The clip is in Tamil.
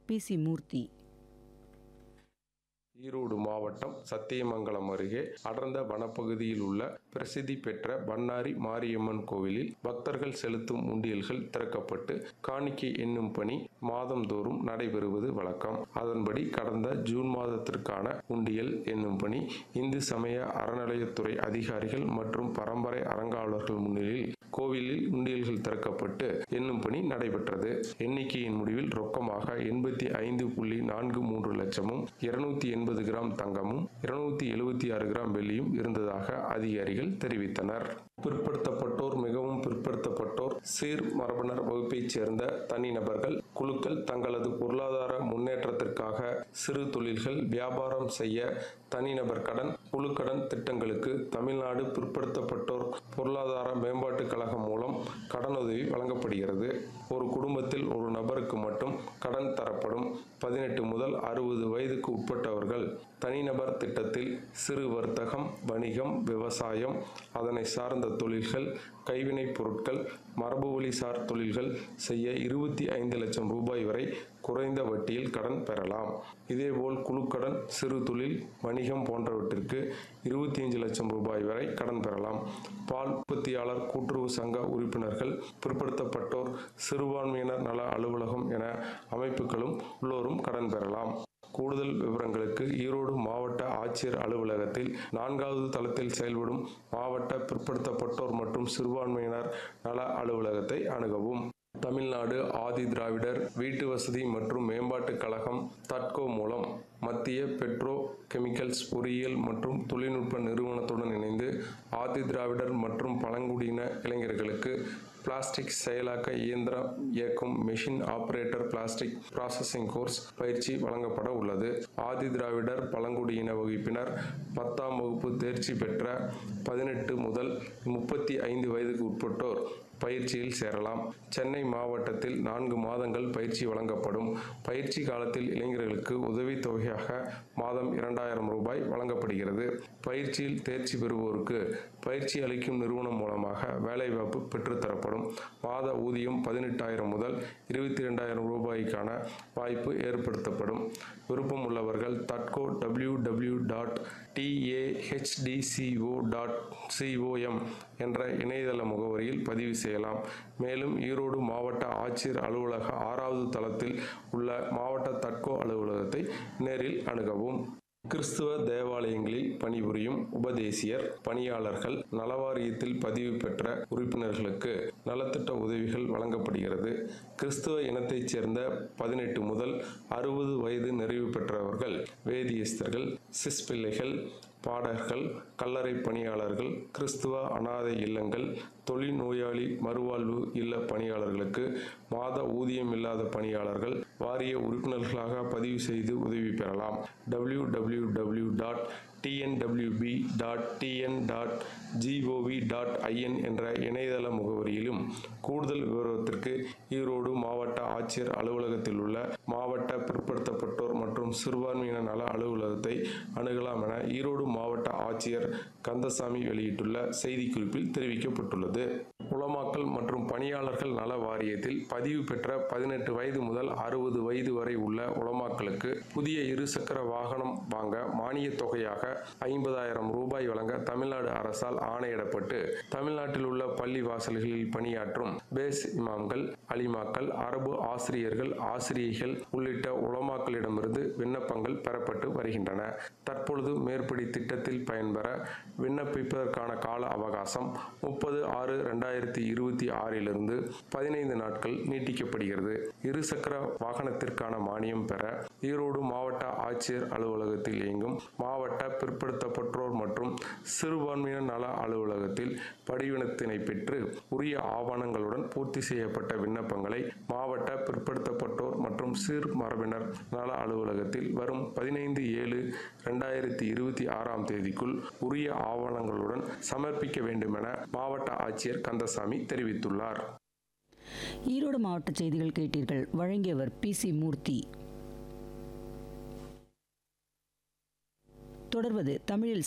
பி சி மூர்த்தி ஈரோடு மாவட்டம் சத்தியமங்கலம் அருகே அடர்ந்த வனப்பகுதியில் உள்ள பிரசித்தி பெற்ற பண்ணாரி மாரியம்மன் கோவிலில் பக்தர்கள் செலுத்தும் உண்டியல்கள் திறக்கப்பட்டு காணிக்கை என்னும் பணி மாதந்தோறும் நடைபெறுவது வழக்கம் அதன்படி கடந்த ஜூன் மாதத்திற்கான உண்டியல் என்னும் பணி இந்து சமய அறநிலையத்துறை அதிகாரிகள் மற்றும் பரம்பரை அறங்காவலர்கள் முன்னிலையில் கோவிலில் உண்டியல்கள் திறக்கப்பட்டு என்னும் பணி நடைபெற்றது எண்ணிக்கையின் முடிவில் ரொக்கமாக எண்பத்தி ஐந்து புள்ளி நான்கு மூன்று லட்சமும் இருநூத்தி எண்பது கிராம் தங்கமும் இருநூத்தி எழுபத்தி ஆறு கிராம் வெள்ளியும் இருந்ததாக அதிகாரிகள் தெரிவித்தனர் பிற்படுத்தப்பட்டோர் மிகவும் பிற்படுத்தப்பட்டோர் சீர் மரபினர் வகுப்பைச் சேர்ந்த தனிநபர்கள் குழுக்கள் தங்களது பொருளாதார முன்னேற்றத்திற்காக சிறு தொழில்கள் வியாபாரம் செய்ய தனிநபர் கடன் குழுக்கடன் திட்டங்களுக்கு தமிழ்நாடு பிற்படுத்தப்பட்டோர் பொருளாதார மேம்பாட்டுக் கழகம் மூலம் கடனுதவி வழங்கப்படுகிறது ஒரு குடும்பத்தில் ஒரு நபருக்கு மட்டும் கடன் தரப்படும் பதினெட்டு முதல் அறுபது வயதுக்கு உட்பட்டவர்கள் தனிநபர் திட்டத்தில் சிறு வர்த்தகம் வணிகம் விவசாயம் அதனை சார்ந்த தொழில்கள் கைவினைப் பொருட்கள் மரபு வழிசார் தொழில்கள் செய்ய இருபத்தி ஐந்து லட்சம் ரூபாய் வரை குறைந்த வட்டியில் கடன் பெறலாம் இதேபோல் குழுக்கடன் சிறு தொழில் வணிகம் போன்றவற்றிற்கு இருபத்தி ஐந்து லட்சம் ரூபாய் வரை கடன் பெறலாம் பால் உற்பத்தியாளர் கூட்டுறவு சங்க உறுப்பினர்கள் பிற்படுத்தப்பட்டோர் சிறுபான்மையினர் நல அலுவலகம் என அமைப்புகளும் உள்ளோரும் கடன் பெறலாம் கூடுதல் விவரங்களுக்கு ஈரோடு மாவட்ட ஆட்சியர் அலுவலகத்தில் நான்காவது தளத்தில் செயல்படும் மாவட்ட பிற்படுத்தப்பட்டோர் மற்றும் சிறுபான்மையினர் நல அலுவலகத்தை அணுகவும் தமிழ்நாடு ஆதி திராவிடர் வீட்டு வசதி மற்றும் மேம்பாட்டுக் கழகம் தட்கோ மூலம் மத்திய பெட்ரோ கெமிக்கல்ஸ் பொறியியல் மற்றும் தொழில்நுட்ப நிறுவனத்துடன் இணைந்து ஆதி திராவிடர் மற்றும் பழங்குடியின இளைஞர்களுக்கு பிளாஸ்டிக் செயலாக்க இயந்திரம் இயக்கும் machine operator plastic processing course பயிற்சி வழங்கப்பட உள்ளது ஆதி திராவிடர் பழங்குடியின வகுப்பினர் பத்தாம் வகுப்பு தேர்ச்சி பெற்ற பதினெட்டு முதல் முப்பத்தி ஐந்து வயதுக்கு உட்பட்டோர் பயிற்சியில் சேரலாம் சென்னை மாவட்டத்தில் நான்கு மாதங்கள் பயிற்சி வழங்கப்படும் பயிற்சி காலத்தில் இளைஞர்களுக்கு உதவித்தொகையாக மாதம் இரண்டாயிரம் ரூபாய் வழங்கப்படுகிறது பயிற்சியில் தேர்ச்சி பெறுவோருக்கு பயிற்சி அளிக்கும் நிறுவனம் மூலமாக வேலைவாய்ப்பு பெற்றுத்தரப்படும் மாத ஊதியம் பதினெட்டாயிரம் முதல் இருபத்தி ரெண்டாயிரம் ரூபாய்க்கான வாய்ப்பு ஏற்படுத்தப்படும் விருப்பம் உள்ளவர்கள் தட்கோ W W dot T A H D C O dot C O M என்ற இணையதள முகவரியில் பதிவு செய்யலாம் மேலும் ஈரோடு மாவட்ட ஆட்சியர் அலுவலக ஆறாவது தளத்தில் உள்ள மாவட்ட தட்கோ அலுவலகத்தை நேரில் அணுகவும் கிறிஸ்துவ தேவாலயங்களில் பணிபுரியும் உபதேசியர் பணியாளர்கள் நலவாரியத்தில் பதிவு பெற்ற உறுப்பினர்களுக்கு நலத்திட்ட உதவிகள் வழங்கப்படுகிறது கிறிஸ்துவ இனத்தைச் சேர்ந்த பதினெட்டு முதல் அறுபது வயது நிறைவு பெற்றவர்கள் வேதியஸ்தர்கள் சிஸ் பிள்ளைகள் பாடகர்கள் கல்லறை பணியாளர்கள் கிறிஸ்துவ அனாதை இல்லங்கள் தொழில் நோயாளி மறுவாழ்வு இல்ல பணியாளர்களுக்கு மாத ஊதியம் இல்லாத பணியாளர்கள் வாரிய உறுப்பினர்களாக பதிவு செய்து உதவி பெறலாம் W W W dot T N W B dot T N dot G O V dot I N என்ற இணையதள முகவரியிலும் கூடுதல் விவரத்திற்கு ஈரோடு மாவட்ட ஆட்சியர் அலுவலகத்தில் உள்ள மாவட்ட பிற்படுத்தப்பட்டோர் மற்றும் சிறுபான்மையின நல அலுவலகத்தை அணுகலாம் என ஈரோடு மாவட்ட ஆட்சியர் கந்தசாமி வெளியிட்டுள்ள செய்திக்குறிப்பில் தெரிவிக்கப்பட்டுள்ளது உலமாக்கல் மற்றும் பணியாளர்கள் நல வாரியத்தில் பதிவு பெற்ற பதினெட்டு வயது முதல் அறுபது வயது வரை உள்ள உலமாக்களுக்கு புதிய இருசக்கர வாகனம் வாங்க மானிய தொகையாக ஐம்பதாயிரம் ரூபாய் வழங்க தமிழ்நாடு அரசால் ஆணையிடப்பட்டு தமிழ்நாட்டில் உள்ள பள்ளி வாசல்களில் பணியாற்றும் பேஸ் இமாம்கள் அலிமாக்கள் அரபு ஆசிரியர்கள் ஆசிரியைகள் உள்ளிட்ட உலமாக்களிடமிருந்து விண்ணப்பங்கள் பெறப்பட்டு வருகின்றன தற்பொழுது மேற்படி திட்டத்தில் பயன்பெற விண்ணப்பிப்பதற்கான கால அவகாசம் முப்பது ஆறு ரெண்டாயிரத்தி இருபத்தி ஆறிலிருந்து பதினைந்து நாட்கள் நீட்டிக்கப்படுகிறது இருசக்கர வாகனத்திற்கான மானியம் பெற ஈரோடு மாவட்ட ஆட்சியர் அலுவலகத்தில் இயங்கும் மாவட்ட பிற்படுத்தப்பட்டோர் மற்றும் சிறுபான்மையினர் நல அலுவலகத்தில் படிவினத்தினை பெற்று உரிய ஆவணங்களுடன் பூர்த்தி செய்யப்பட்ட விண்ணப்பங்களை மாவட்ட பிற்படுத்தப்பட்டோர் மற்றும் சிறு மரபினர் நல அலுவலகத்தில் வரும் பதினைந்து ஏழு ரெண்டாயிரத்தி இருபத்தி ஆறாம் தேதிக்குள் உரிய ஆவணங்களுடன் சமர்ப்பிக்க வேண்டும் என மாவட்ட ஆட்சியர் கந்தசாமி தெரிவித்துள்ளார் ஈரோடு மாவட்ட செய்திகள் கேட்டீர்கள் வழங்கியவர் பி சி மூர்த்தி தொடர்வது தமிழில்